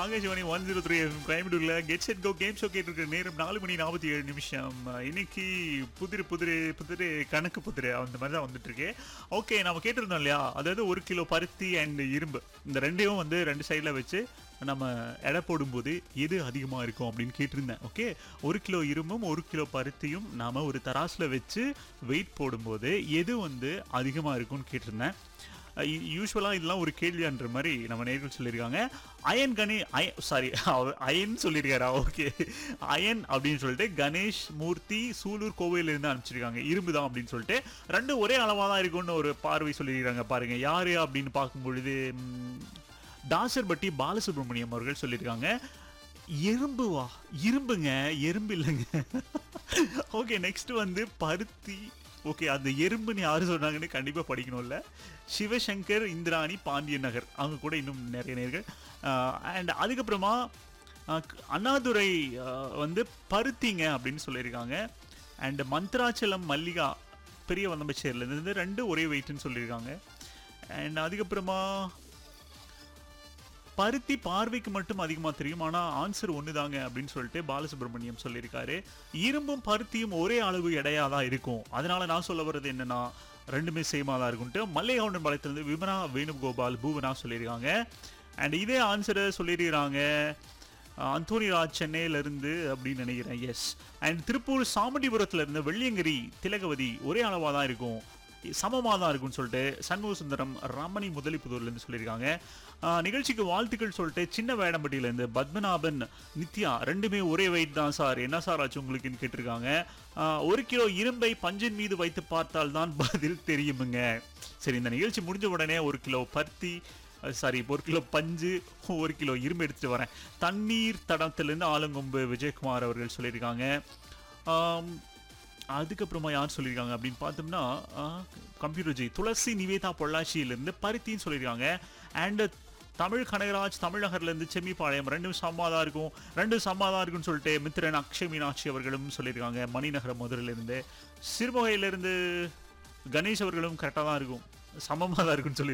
Akashvani one zero three கோயம்புத்தூர்ல get set go game show கேட்டிருக்க நேரம் நாலு மணி நாற்பத்தி ஏழு நிமிஷம் இன்னைக்கு புதிரு புதிரு புதிரு கணக்கு புதிரு அந்த மாதிரி தான் வந்துட்டு இருக்கு ஓகே நம்ம கேட்டிருந்தோம் இல்லையா அதாவது ஒரு கிலோ பருத்தி அண்ட் இரும்பு இந்த ரெண்டையும் வந்து ரெண்டு சைடில் வச்சு நம்ம எடை போடும்போது எது அதிகமாக இருக்கும் அப்படின்னு கேட்டிருந்தேன் ஓகே ஒரு கிலோ இரும்பும் ஒரு கிலோ பருத்தியும் நாம் ஒரு தராசில் வச்சு வெயிட் போடும்போது எது வந்து அதிகமாக இருக்கும்னு கேட்டிருந்தேன் யூஸ்வலாக இதெல்லாம் ஒரு கேள்வியான்ற மாதிரி நம்ம நேர்கள் சொல்லியிருக்காங்க அயன் கணே அய சாரி அயன் சொல்லியிருக்காரா ஓகே அயன் அப்படின்னு சொல்லிட்டு கணேஷ் மூர்த்தி சூலூர் கோவையிலேருந்து அனுப்பிச்சிருக்காங்க இரும்பு தான் அப்படின்னு சொல்லிட்டு ரெண்டும் ஒரே அளவாக தான் இருக்கும்னு ஒரு பார்வை சொல்லியிருக்காங்க பாருங்க யாரு அப்படின்னு பார்க்கும் பொழுது ம், தாசர்பட்டி பாலசுப்ரமணியம் அவர்கள் சொல்லியிருக்காங்க எறும்புவா இரும்புங்க எறும்பு இல்லைங்க ஓகே நெக்ஸ்ட் வந்து பருத்தி ஓகே அந்த எறும்புன்னு யாரு சொன்னாங்கன்னு கண்டிப்பாக படிக்கணும்ல சிவசங்கர் இந்திராணி பாண்டியன் நகர் அவங்க கூட இன்னும் நிறைய நேர்கள் அண்ட் அதுக்கப்புறமா அஹ், அண்ணாதுரை அஹ், வந்து பருத்திங்க அப்படின்னு சொல்லியிருக்காங்க அண்ட் மந்த்ராச்சலம் மல்லிகா பெரிய வந்தம்பச்சேரில் இருந்து ரெண்டு ஒரே வெயிட்னு சொல்லியிருக்காங்க அண்ட் அதுக்கப்புறமா பருத்தி பார்வைக்கு மட்டும் அதிகமாக தெரியும் ஆனால் ஆன்சர் ஒன்று தாங்க அப்படின்னு சொல்லிட்டு பாலசுப்ரமணியம் சொல்லியிருக்காரு இரும்பும் பருத்தியும் ஒரே அளவு எடையாக தான் இருக்கும் அதனால நான் சொல்ல வர்றது என்னன்னா ரெண்டுமே சேமாக தான் இருக்கும்ட்டு மல்லைகவுண்டன் பாளையத்திலிருந்து விமனா வேணுகோபால் பூவனா சொல்லியிருக்காங்க அண்ட் இதே ஆன்சரை சொல்லியிருக்கிறாங்க அந்தோனி ராஜ் சென்னையிலேருந்து அப்படின்னு நினைக்கிறேன் எஸ் அண்ட் திருப்பூர் சாமண்டிபுரத்துல இருந்து வெள்ளியங்கிரி திலகவதி ஒரே அளவாக தான் இருக்கும் சமமாக தான் இருக்கும்னு சொல்லிட்டு சண்முக சுந்தரம் ரமணி முதலிப்புதூர்லேருந்து சொல்லியிருக்காங்க ஆஹ் நிகழ்ச்சிக்கு வாழ்த்துக்கள் சொல்லிட்டு சின்ன வேடம்பட்டியிலேருந்து பத்மநாபன் நித்யா ரெண்டுமே ஒரே வெயிட் தான் சார் என்ன சார் ஆச்சு உங்களுக்குன்னு கேட்டிருக்காங்க ஆஹ் ஒரு கிலோ இரும்பை பஞ்சின் மீது வைத்து பார்த்தால் தான் பதில் தெரியுமுங்க சரி இந்த நிகழ்ச்சி முடிஞ்ச உடனே ஒரு கிலோ பருத்தி சாரி ஒரு கிலோ பஞ்சு ஒரு கிலோ இரும்பு எடுத்துட்டு வரேன் தண்ணீர் தடத்திலிருந்து ஆலங்கொம்பு விஜயகுமார் அவர்கள் சொல்லியிருக்காங்க ஆம், அதுக்கப்புறமா யார் சொல்லியிருக்காங்க அப்படின்னு பார்த்தோம்னா கம்ப்யூட்டர் ஜி துளசி நிவேதா பொள்ளாச்சியிலேருந்து பருத்தின்னு சொல்லியிருக்காங்க அண்ட் தமிழ் கனகராஜ் தமிழகர்லேருந்து செம்மிப்பாளையம் ரெண்டும் சம்மாதான் இருக்கும் ரெண்டும் சம்மாதான் இருக்கும்னு சொல்லிட்டு மித்திரன் அக்ஷய் மீனாட்சி அவர்களும் சொல்லியிருக்காங்க மணிநகரம் மதுரையிலேருந்து சிறுமுகையிலேருந்து கணேஷ் அவர்களும் கரெக்டாக தான் இருக்கும் சமமாக தான் இருக்குன்னு சொல்லி